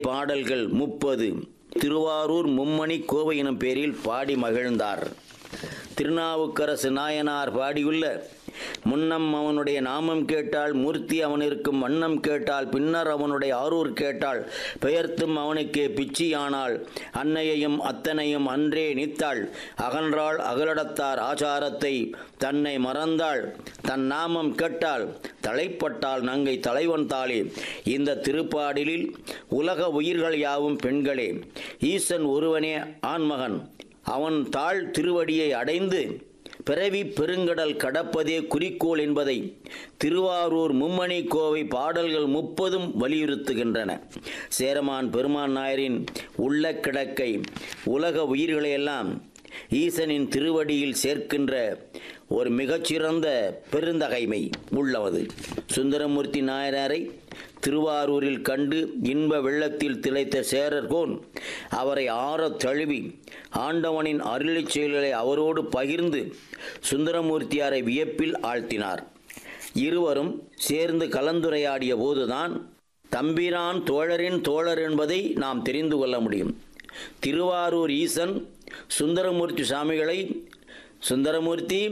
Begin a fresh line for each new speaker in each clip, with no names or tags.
பாடல்கள் முப்பது திருவாரூர் மும்மணி கோவை எனும் பேரில் பாடி மகிழ்ந்தார் திருநாவுக்கரசு நாயனார் பாடியுள்ள முன்னம் அவனுடைய நாமம் கேட்டால் மூர்த்தி அவன் இருக்கும் வண்ணம் கேட்டால் பின்னர் அவனுடைய ஆரூர் கேட்டால் பெயர்த்தும் அவனுக்கே பிச்சியானாள் அன்னையையும் அத்தனையும் அன்றே நித்தாள் அகன்றாள் அகலடத்தார் ஆச்சாரத்தை தன்னை மறந்தாள் தன் நாமம் கேட்டால் தலைப்பட்டால் நங்கை தலைவன் தாளே இந்த திருப்பாடலில் உலக உயிர்கள் யாவும் பெண்களே ஈசன் ஒருவனே ஆண்மகன் அவன் தாழ் திருவடியை அடைந்து பிறவி பெருங்கடல் கடப்பதே குறிக்கோள் என்பதை திருவாரூர் மும்மணி கோவை பாடல்கள் முப்பதும் வலியுறுத்துகின்றன சேரமான் பெருமான் நாயரின் உள்ள கிடக்கை உலக உயிர்களையெல்லாம் ஈசனின் திருவடியில் சேர்க்கின்ற ஒரு மிகச்சிறந்த பெருந்தகைமை உள்ளவது சுந்தரமூர்த்தி நாயனாரை திருவாரூரில் கண்டு இன்ப வெள்ளத்தில் திளைத்த சேரர்கோன் அவரை ஆறத் தழுவி ஆண்டவனின் அருளிச் செயல்களை அவரோடு பகிர்ந்து சுந்தரமூர்த்தியாரை வியப்பில் ஆழ்த்தினார் இருவரும் சேர்ந்து கலந்துரையாடிய போதுதான் தம்பிரான் தோழரின் தோழர் என்பதை நாம் தெரிந்து கொள்ள முடியும் திருவாரூர் ஈசன் சுந்தரமூர்த்தி சாமிகளை சுந்தரமூர்த்தி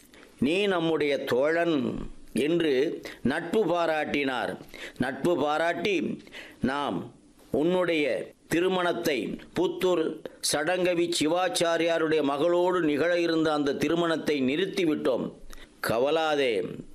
நீ நம்முடைய தோழன் என்று நட்பு பாராட்டினார் நட்பு பாராட்டி நாம் உன்னுடைய திருமணத்தை புத்தூர் சடங்கவி சிவாச்சாரியாருடைய மகளோடு நிகழ இருந்த அந்த திருமணத்தை நிறுத்திவிட்டோம் கவலாதே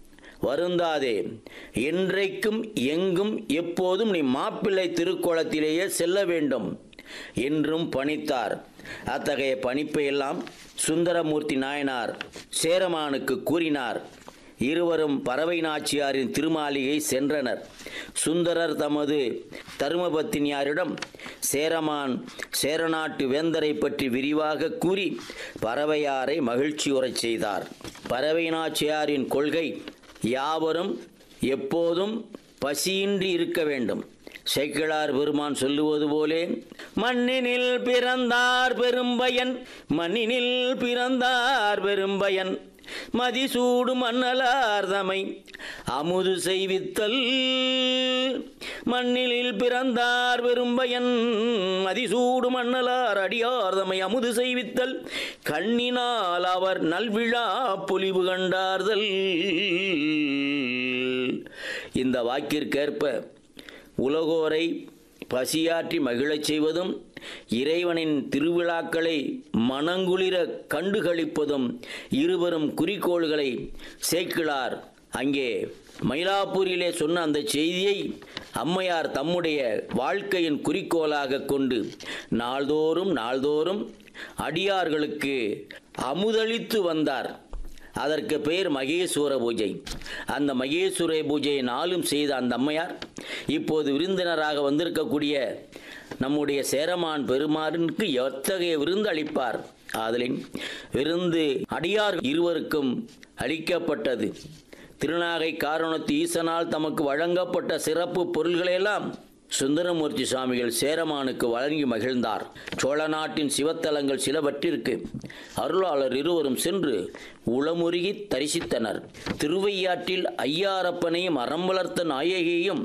வருந்தாதே என்றைக்கும் எங்கும் எப்போதும் நீ மாப்பிள்ளை திருக்கோலத்திலேயே செல்ல வேண்டும் என்றும் பணித்தார் அத்தகைய பணிப்பை எல்லாம் சுந்தரமூர்த்தி நாயனார் சேரமானுக்கு கூறினார் இருவரும் பறவை நாச்சியாரின் திருமாளிகை சென்றனர் சுந்தரர் தமது தருமபத்தினியாரிடம் சேரமான் சேரநாட்டு வேந்தரை பற்றி விரிவாக கூறி பறவையாரை மகிழ்ச்சியுறச் செய்தார் பறவை நாச்சியாரின் கொள்கை யாவரும் எப்போதும் பசியின்றி இருக்க வேண்டும் சேக்கிழார் பெருமான் சொல்லுவது போலே மண்ணினில் பிறந்தார் பெரும்பயன் மண்ணினில் பிறந்தார் பெரும்பயன் மதிசூடு மன்னலார்தமை அமுது செய்வித்தல் மண்ணிலில் பிறந்தார் பெரும்பயன் மதிசூடு மன்னலார் அடியார்தமை அமுது செய்வித்தல் கண்ணினால் அவர் நல்விழா பொலிவு கண்டார்தல் இந்த வாக்கிற்கேற்ப உலகோரை பசியாற்றி மகிழச் செய்வதும் இறைவனின் திருவிழாக்களை மனங்குளிர கண்டுகளிப்பதும் இருவரும் குறிக்கோள்களை சேக்கிழார் அங்கே மயிலாப்பூரிலே சொன்ன அந்த செய்தியை அம்மையார் தம்முடைய வாழ்க்கையின் குறிக்கோளாக கொண்டு நாள்தோறும் நாள்தோறும் அடியார்களுக்கு அமுதளித்து வந்தார் அதற்கு பெயர் மகேஸ்வர பூஜை அந்த மகேஸ்வர பூஜையை நாளும் செய்த அந்த அம்மையார் இப்போது விருந்தினராக வந்திருக்கக்கூடிய நம்முடைய சேரமான் பெருமானுக்கு எத்தகைய விருந்து அளிப்பார் ஆதலின் விருந்து அடியார் இருவருக்கும் அளிக்கப்பட்டது திருநாகை காரணத்து ஈசனால் தமக்கு வழங்கப்பட்ட சிறப்பு பொருள்களையெல்லாம் சுந்தரமூர்த்தி சுவாமிகள் சேரமானுக்கு வழங்கி மகிழ்ந்தார் சோழ நாட்டின் சிவத்தலங்கள் சிலவற்றிற்கு அருளாளர் இருவரும் சென்று உளமுருகி தரிசித்தனர் திருவையாற்றில் ஐயாரப்பனையும் அறம் வளர்த்த நாயகியையும்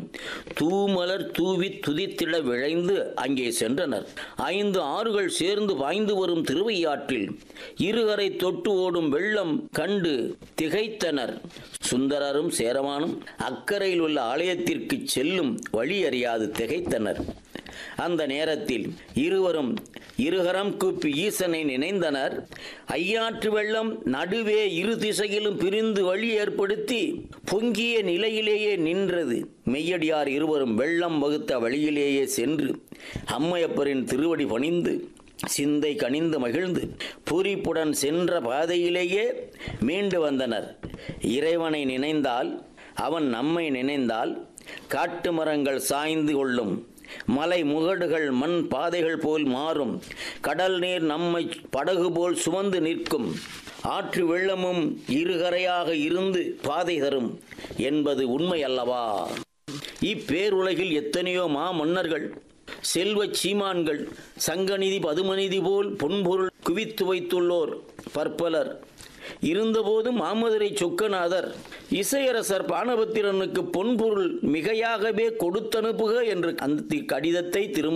தூமலர் தூவி துதித்திட விழைந்து அங்கே சென்றனர் ஐந்து ஆறுகள் சேர்ந்து பாய்ந்து வரும் திருவையாற்றில் இருகரை தொட்டு ஓடும் வெள்ளம் கண்டு திகைத்தனர் சுந்தரரும் சேரமானும் அக்கறையில் உள்ள ஆலயத்திற்கு செல்லும் வழி அறியாது திகைத்தனர் அந்த நேரத்தில் இருவரும் இருகரம் கூப்பி ஈசனை நினைந்தனர் ஐயாற்று வெள்ளம் நடுவே இரு திசையிலும் பிரிந்து வழி ஏற்படுத்தி பொங்கிய நிலையிலேயே நின்றது மெய்யடியார் இருவரும் வெள்ளம் வகுத்த வழியிலேயே சென்று அம்மையப்பரின் திருவடி பணிந்து சிந்தை கனிந்து மகிழ்ந்து பூரிப்புடன் சென்ற பாதையிலேயே மீண்டு வந்தனர் இறைவனை நினைந்தால் அவன் நம்மை நினைந்தால் காட்டு மரங்கள் சாய்ந்து கொள்ளும் மலை முகடுகள் மண் பாதைகள் போல் மாறும் கடல் நீர் நம்மை படகு போல் சுமந்து நிற்கும் ஆற்று வெள்ளமும் இருகரையாக இருந்து பாதை தரும் என்பது உண்மை அல்லவா இப்பேருலகில் எத்தனையோ மா மன்னர்கள் செல்வச் சீமான்கள் சங்கநிதி பதுமநிதி போல் பொன்பொருள் குவித்து வைத்துள்ளோர் பற்பலர் இருந்தபோது மாமதுரை சொக்கநாதர் இசையரசர் பானபத்திரனுக்கு பொன்பொருள் மிகையாகவே கொடுத்தனுப்புக என்று அந்த கடிதத்தை திரும்ப